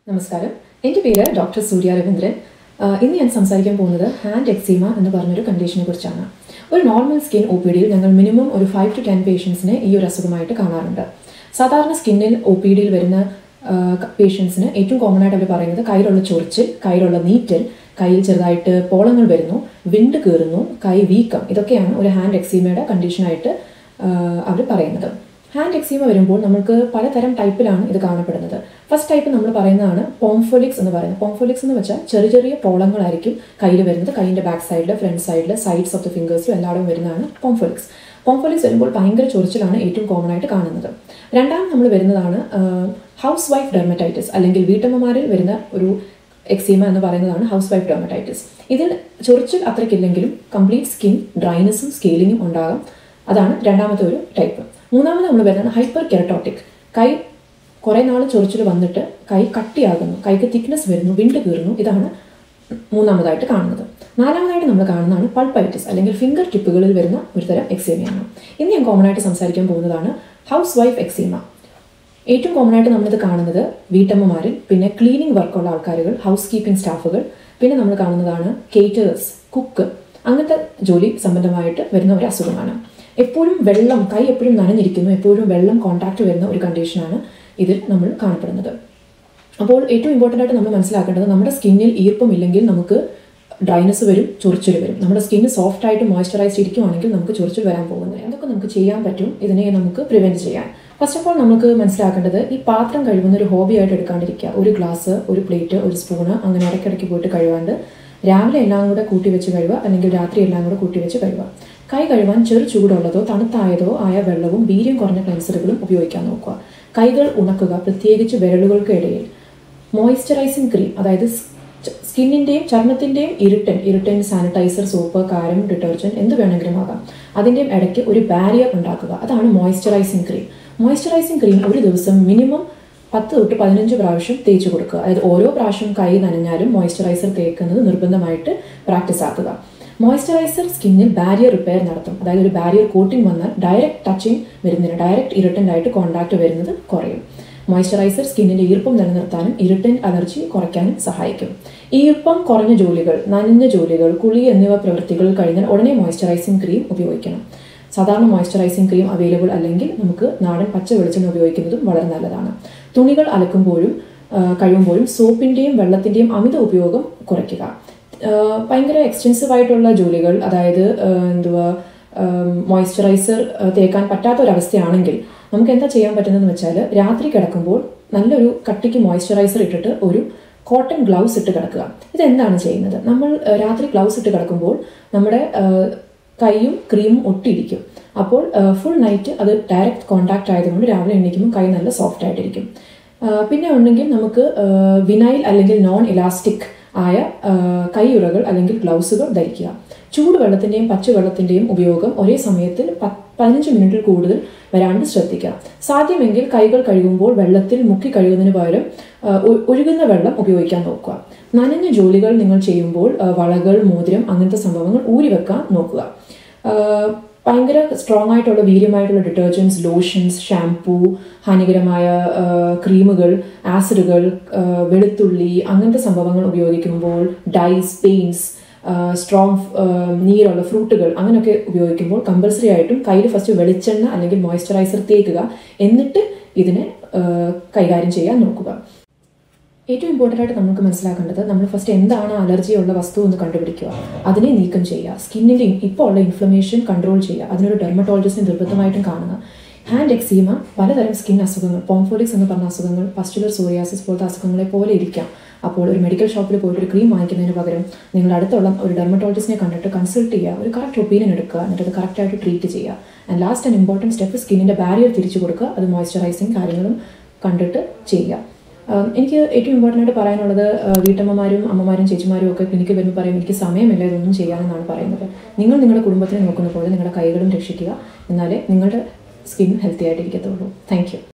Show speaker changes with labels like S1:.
S1: നമസ്കാരം എൻ്റെ പേര് ഡോക്ടർ സൂര്യ രവീന്ദ്രൻ ആഹ് ഇന്ന് ഞാൻ സംസാരിക്കാൻ പോകുന്നത് ഹാൻഡ് എക്സീമ എന്ന് പറഞ്ഞൊരു കണ്ടീഷനെ കുറിച്ചാണ് ഒരു നോർമൽ സ്കിൻ ഒ പി ഡിയിൽ ഞങ്ങൾ മിനിമം ഒരു ഫൈവ് ടു ടെൻ പേഷ്യൻസിനെ ഈ ഒരു അസുഖമായിട്ട് കാണാറുണ്ട് സാധാരണ സ്കിന്നിൽ ഒ പി ഡിയിൽ വരുന്ന പേഷ്യൻസിന് ഏറ്റവും കോമൺ ആയിട്ട് അവർ പറയുന്നത് കയ്യിലുള്ള ചൊറിച്ചിൽ കയ്യിലുള്ള നീറ്റൽ കയ്യിൽ ചെറുതായിട്ട് പോളങ്ങൾ വരുന്നു വിണ്ട് കീറുന്നു കൈ വീക്കം ഇതൊക്കെയാണ് ഒരു ഹാൻഡ് എക്സീമയുടെ കണ്ടീഷനായിട്ട് അവർ പറയുന്നത് ഹാൻഡ് എക്സീമ വരുമ്പോൾ നമുക്ക് പലതരം ടൈപ്പിലാണ് ഇത് കാണപ്പെടുന്നത് ഫസ്റ്റ് ടൈപ്പ് നമ്മൾ പറയുന്നതാണ് പോംഫോലിക്സ് എന്ന് പറയുന്നത് പോംഫോലിക്സ് എന്ന് വെച്ചാൽ ചെറിയ ചെറിയ പോളങ്ങളായിരിക്കും കയ്യിൽ വരുന്നത് കൈയിൻ്റെ ബാക്ക് സൈഡിൽ ഫ്രണ്ട് സൈഡിൽ സൈഡ്സ് ഓഫ് ദ ഫിംഗേഴ്സിലും എല്ലായിടും വരുന്നതാണ് പോംഫോലിക്സ് പോംഫോലിക്സ് വരുമ്പോൾ ഭയങ്കര ചൊറിച്ചിലാണ് ഏറ്റവും കോമൺ ആയിട്ട് കാണുന്നത് രണ്ടാം നമ്മൾ വരുന്നതാണ് ഹൗസ് വൈഫ് ഡെർമറ്റൈറ്റിസ് അല്ലെങ്കിൽ വീട്ടമ്മമാരിൽ വരുന്ന ഒരു എക്സീമ എന്ന് പറയുന്നതാണ് ഹൗസ് വൈഫ് ഡെർമറ്റൈറ്റിസ് ഇതിൽ ചൊറിച്ചിൽ അത്രയ്ക്കില്ലെങ്കിലും കംപ്ലീറ്റ് സ്കിൻ ഡ്രൈനസും സ്കെയിലിങ്ങും ഉണ്ടാകാം അതാണ് രണ്ടാമത്തെ ഒരു ടൈപ്പ് മൂന്നാമത് നമ്മൾ വരുന്നത് ഹൈപ്പർ കെറട്ടോട്ടിക് കൈ കുറേ നാൾ ചൊറിച്ചിൽ വന്നിട്ട് കൈ കട്ടിയാകുന്നു കൈക്ക് തിക്നെസ് വരുന്നു വിണ്ട് കീറുന്നു ഇതാണ് മൂന്നാമതായിട്ട് കാണുന്നത് നാലാമതായിട്ട് നമ്മൾ കാണുന്നതാണ് പൾപ്പൈറ്റിസ് അല്ലെങ്കിൽ ഫിംഗർ ടിപ്പുകളിൽ വരുന്ന ഒരു തരം എക്സീമയാണ് ഇന്ന് ഞാൻ കോമൺ ആയിട്ട് സംസാരിക്കാൻ പോകുന്നതാണ് ഹൗസ് വൈഫ് എക്സീമ ഏറ്റവും കോമൺ ആയിട്ട് നമ്മളിത് കാണുന്നത് വീട്ടമ്മമാരിൽ പിന്നെ ക്ലീനിങ് വർക്കുള്ള ആൾക്കാരുകൾ ഹൗസ് കീപ്പിംഗ് സ്റ്റാഫുകൾ പിന്നെ നമ്മൾ കാണുന്നതാണ് കേറ്റേഴ്സ് കുക്ക് അങ്ങനത്തെ ജോലി സംബന്ധമായിട്ട് വരുന്ന ഒരു അസുഖമാണ് എപ്പോഴും വെള്ളം കൈ എപ്പോഴും നനഞ്ഞിരിക്കുന്നു എപ്പോഴും വെള്ളം കോൺടാക്ട് വരുന്ന ഒരു കണ്ടീഷനാണ് ഇതിൽ നമ്മൾ കാണപ്പെടുന്നത് അപ്പോൾ ഏറ്റവും ഇമ്പോർട്ടൻ്റ് ആയിട്ട് നമ്മൾ മനസ്സിലാക്കേണ്ടത് നമ്മുടെ സ്കിന്നിൽ ഈർപ്പമില്ലെങ്കിൽ നമുക്ക് ഡ്രൈനസ് വരും ചൊറിച്ചിൽ വരും നമ്മുടെ സ്കിന്ന് സോഫ്റ്റ് ആയിട്ട് മോയ്സ്ചറൈസ്ഡ് ഇരിക്കുവാണെങ്കിൽ നമുക്ക് ചൊറിച്ചിൽ വരാൻ പോകുന്നത് എന്തൊക്കെ നമുക്ക് ചെയ്യാൻ പറ്റും ഇതിനെ നമുക്ക് പ്രിവെൻറ്റ് ചെയ്യാൻ ഫസ്റ്റ് ഓഫ് ഓൾ നമുക്ക് മനസ്സിലാക്കേണ്ടത് ഈ പാത്രം കഴുകുന്ന ഒരു ഹോബി ആയിട്ട് എടുക്കാണ്ടിരിക്കുക ഒരു ഗ്ലാസ് ഒരു പ്ലേറ്റ് ഒരു സ്പൂണ് അങ്ങനെ ഇടയ്ക്കിടയ്ക്ക് പോയിട്ട് കഴുകാണ്ട് രാവിലെ എല്ലാം കൂടെ കൂട്ടി വെച്ച് കഴുകുക അല്ലെങ്കിൽ രാത്രി എല്ലാം കൂടെ കൂട്ടി വെച്ച് കഴുകുക കൈ കഴുകാൻ ചെറു ചൂടുള്ളതോ തണുത്തായതോ ആയ വെള്ളവും വീര്യം കുറഞ്ഞ ക്ലെൻസറുകളും ഉപയോഗിക്കാൻ നോക്കുക കൈകൾ ഉണക്കുക പ്രത്യേകിച്ച് വിരലുകൾക്ക് ഇടയിൽ മോയ്സ്ചറൈസിങ് ക്രീം അതായത് സ്കിന്നിൻ്റെയും ചർമ്മത്തിൻ്റെയും ഇറിട്ടൻ ഇറിട്ടൻ സാനിറ്റൈസർ സോപ്പ് കാരം ഡിറ്റർജൻറ്റ് എന്ത് വേണമെങ്കിലും ആകാം അതിൻ്റെയും ഇടയ്ക്ക് ഒരു ബാരിയർ ഉണ്ടാക്കുക അതാണ് മോയ്സ്ചറൈസിങ് ക്രീം മോയ്സ്ചറൈസിങ് ക്രീം ഒരു ദിവസം മിനിമം പത്ത് തൊട്ട് പതിനഞ്ച് പ്രാവശ്യം തേച്ച് കൊടുക്കുക അതായത് ഓരോ പ്രാവശ്യം കൈ നനഞ്ഞാലും മോയ്സ്ചറൈസർ തേക്കുന്നത് നിർബന്ധമായിട്ട് പ്രാക്ടീസ് ആക്കുക മോയ്സ്ചറൈസർ സ്കിന്നിൽ ബാരിയർ റിപ്പയർ നടത്തും അതായത് ഒരു ബാരിയർ കോട്ടിംഗ് വന്നാൽ ഡയറക്റ്റ് ടച്ചിങ് വരുന്നതിന് ഡയറക്റ്റ് ഇറിട്ടൻ്റ് ആയിട്ട് കോൺടാക്ട് വരുന്നത് കുറയും മോയ്സ്ചറൈസർ സ്കിന്നിന്റെ ഈർപ്പം നിലനിർത്താനും ഇറിറ്റൻ്റ് അലർജി കുറയ്ക്കാനും സഹായിക്കും ഈർപ്പം കുറഞ്ഞ ജോലികൾ നനഞ്ഞ ജോലികൾ കുളി എന്നിവ പ്രവൃത്തികൾ കഴിഞ്ഞാൽ ഉടനെ മോയ്സ്ചറൈസിങ് ക്രീം ഉപയോഗിക്കണം സാധാരണ മോയ്സ്ചറൈസിങ് ക്രീം അവൈലബിൾ അല്ലെങ്കിൽ നമുക്ക് നാടൻ പച്ച വെളിച്ചെണ്ണ ഉപയോഗിക്കുന്നതും വളരെ നല്ലതാണ് തുണികൾ അലക്കുമ്പോഴും കഴിയുമ്പോഴും സോപ്പിൻ്റെയും വെള്ളത്തിൻ്റെയും അമിത ഉപയോഗം കുറയ്ക്കുക ഭയങ്കര എക്സ്റ്റെൻസീവ് ആയിട്ടുള്ള ജോലികൾ അതായത് എന്തുവാ മോയ്സ്ചറൈസർ തേക്കാൻ പറ്റാത്ത ഒരവസ്ഥയാണെങ്കിൽ നമുക്ക് എന്താ ചെയ്യാൻ പറ്റുന്നതെന്ന് വെച്ചാൽ രാത്രി കിടക്കുമ്പോൾ നല്ലൊരു കട്ടിക്ക് മോയ്സ്ചറൈസർ ഇട്ടിട്ട് ഒരു കോട്ടൺ ഗ്ലൗസ് ഇട്ട് കിടക്കുക ഇതെന്താണ് ചെയ്യുന്നത് നമ്മൾ രാത്രി ഗ്ലൗസ് ഇട്ട് കിടക്കുമ്പോൾ നമ്മുടെ കൈയും ക്രീമും ഒട്ടിയിരിക്കും അപ്പോൾ ഫുൾ നൈറ്റ് അത് ഡയറക്റ്റ് കോൺടാക്ട് ആയതുകൊണ്ട് രാവിലെ എണീക്കുമ്പോൾ കൈ നല്ല സോഫ്റ്റ് ആയിട്ടിരിക്കും പിന്നെ ഉണ്ടെങ്കിൽ നമുക്ക് വിനൈൽ അല്ലെങ്കിൽ നോൺ ഇലാസ്റ്റിക് ആയ കൈയുറകൾ അല്ലെങ്കിൽ ഗ്ലൗസുകൾ ധരിക്കുക ചൂടുവെള്ളത്തിൻ്റെയും പച്ചവെള്ളത്തിൻ്റെയും ഉപയോഗം ഒരേ സമയത്തിൽ പതിനഞ്ച് മിനിറ്റിൽ കൂടുതൽ വരാണ്ട് ശ്രദ്ധിക്കുക സാധ്യമെങ്കിൽ കൈകൾ കഴുകുമ്പോൾ വെള്ളത്തിൽ മുക്കി കഴുകുന്നതിന് പകരം ഒഴുകുന്ന വെള്ളം ഉപയോഗിക്കാൻ നോക്കുക നനഞ്ഞ ജോലികൾ നിങ്ങൾ ചെയ്യുമ്പോൾ വളകൾ മോതിരം അങ്ങനത്തെ സംഭവങ്ങൾ ഊരി വെക്കാൻ നോക്കുക ഭയങ്കര സ്ട്രോങ് ആയിട്ടുള്ള വീര്യമായിട്ടുള്ള ഡിറ്റർജൻസ് ലോഷൻസ് ഷാംപൂ ഹാനികരമായ ക്രീമുകൾ ആസിഡുകൾ വെളുത്തുള്ളി അങ്ങനത്തെ സംഭവങ്ങൾ ഉപയോഗിക്കുമ്പോൾ ഡൈസ് പെയിൻസ് സ്ട്രോങ് നീരുള്ള ഫ്രൂട്ടുകൾ അങ്ങനെയൊക്കെ ഉപയോഗിക്കുമ്പോൾ കമ്പൽസറി ആയിട്ടും കയ്യിൽ ഫസ്റ്റ് വെളിച്ചെണ്ണ അല്ലെങ്കിൽ മോയ്സ്ചറൈസർ തേക്കുക എന്നിട്ട് ഇതിനെ കൈകാര്യം ചെയ്യാൻ നോക്കുക ഏറ്റവും ഇമ്പോർട്ടൻ്റ് ആയിട്ട് നമുക്ക് മനസ്സിലാക്കേണ്ടത് നമ്മൾ ഫസ്റ്റ് എന്താണ് അലർജി ഉള്ള വസ്തു എന്ന് കണ്ടുപിടിക്കുക അതിനെ നീക്കം ചെയ്യുക സ്കിന്നിൻ്റെ ഇപ്പോൾ ഉള്ള ഇൻഫ്ലമേഷൻ കൺട്രോൾ ചെയ്യുക അതിനൊരു ഡെർമറ്റോളജിസ്റ്റിനെ നിർബന്ധമായിട്ടും കാണുക ഹാൻഡ് എക്സീമ പലതരം സ്കിൻ അസുഖങ്ങൾ പോംഫോളിക്സ് എന്ന് പറഞ്ഞ അസുഖങ്ങൾ പസ്റ്റുലർ സോറിയാസിസ് പോലത്തെ അസുഖങ്ങളെ പോലെ ഇരിക്കാം അപ്പോൾ ഒരു മെഡിക്കൽ ഷോപ്പിൽ പോയിട്ട് ഒരു ക്രീം വാങ്ങിക്കുന്നതിന് പകരം നിങ്ങൾ അടുത്തുള്ള ഒരു ഡെർമറ്റോളജിസ്റ്റിനെ കണ്ടിട്ട് കൺസൾട്ട് ചെയ്യുക ഒരു കറക്റ്റ് ഒപ്പീനിയൻ എടുക്കുക എന്നിട്ട് അത് കറക്റ്റായിട്ട് ട്രീറ്റ് ചെയ്യുക and last and important step സ്കിന്നിൻ്റെ ബാരിയർ തിരിച്ചു കൊടുക്കുക അത് മോയ്സ്ചറൈസിങ് കാര്യങ്ങളും കണ്ടിട്ട് ചെയ്യുക എനിക്ക് ഏറ്റവും ഇമ്പോർട്ടൻ്റ് ആയിട്ട് പറയാനുള്ളത് വീട്ടമ്മമാരും അമ്മമാരും ചേച്ചിമാരും ഒക്കെ ക്ലിനിക്കിൽ വരുമ്പോൾ പറയും എനിക്ക് സമയമില്ല ഇതൊന്നും ചെയ്യാനെന്നാണ് പറയുന്നത് നിങ്ങൾ നിങ്ങളുടെ കുടുംബത്തിനെ നോക്കുന്ന പോലെ നിങ്ങളുടെ കൈകളും രക്ഷിക്കുക എന്നാലേ നിങ്ങളുടെ സ്കിൻ ഹെൽത്തി ആയിട്ടിരിക്കത്തുള്ളൂ താങ്ക് യു